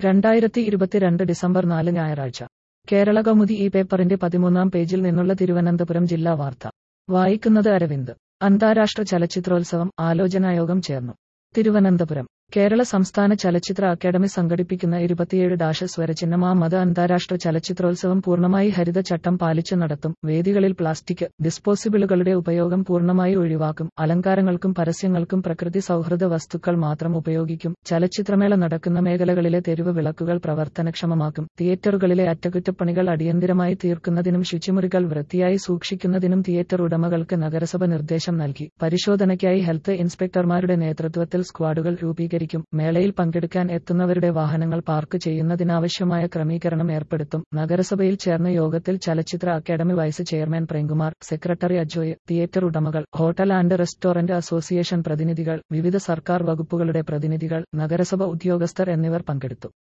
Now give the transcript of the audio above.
രണ്ടായിരത്തി ഇരുപത്തിരണ്ട് ഡിസംബർ നാല് ഞായറാഴ്ച കേരള കൗമുദി ഈ പേപ്പറിന്റെ പതിമൂന്നാം പേജിൽ നിന്നുള്ള തിരുവനന്തപുരം ജില്ലാ വാർത്ത വായിക്കുന്നത് അരവിന്ദ് അന്താരാഷ്ട്ര ചലച്ചിത്രോത്സവം ആലോചനായോഗം ചേർന്നു തിരുവനന്തപുരം കേരള സംസ്ഥാന ചലച്ചിത്ര അക്കാദമി സംഘടിപ്പിക്കുന്ന ഇരുപത്തിയേഴ് ഡാഷ് സ്വരചിഹ്നമാ മത അന്താരാഷ്ട്ര ചലച്ചിത്രോത്സവം പൂർണ്ണമായി ഹരിത ചട്ടം പാലിച്ചു നടത്തും വേദികളിൽ പ്ലാസ്റ്റിക് ഡിസ്പോസിബിളുകളുടെ ഉപയോഗം പൂർണ്ണമായി ഒഴിവാക്കും അലങ്കാരങ്ങൾക്കും പരസ്യങ്ങൾക്കും പ്രകൃതി സൗഹൃദ വസ്തുക്കൾ മാത്രം ഉപയോഗിക്കും ചലച്ചിത്രമേള നടക്കുന്ന മേഖലകളിലെ തെരുവ് വിളക്കുകൾ പ്രവർത്തനക്ഷമമാക്കും തിയേറ്ററുകളിലെ അറ്റകുറ്റപ്പണികൾ അടിയന്തിരമായി തീർക്കുന്നതിനും ശുചിമുറികൾ വൃത്തിയായി സൂക്ഷിക്കുന്നതിനും തിയേറ്റർ ഉടമകൾക്ക് നഗരസഭ നിർദ്ദേശം നൽകി പരിശോധനയ്ക്കായി ഹെൽത്ത് ഇൻസ്പെക്ടർമാരുടെ നേതൃത്വത്തിൽ സ്ക്വാഡുകൾ രൂപീകരിക്കും മേളയിൽ പങ്കെടുക്കാൻ എത്തുന്നവരുടെ വാഹനങ്ങൾ പാർക്ക് ചെയ്യുന്നതിനാവശ്യമായ ക്രമീകരണം ഏർപ്പെടുത്തും നഗരസഭയിൽ ചേർന്ന യോഗത്തിൽ ചലച്ചിത്ര academy vice chairman Premkumar secretary Ajoy theatre ഉടമകൾ ഹോട്ടൽ ആൻഡ് റെസ്റ്റോറന്റ് അസോസിയേഷൻ പ്രതിനിധികൾ വിവിധ സർക്കാർ വകുപ്പുകളുടെ പ്രതിനിധികൾ നഗരസഭ ഉദ്യോഗസ്ഥർ എന്നിവർ പങ്കെടുത്തു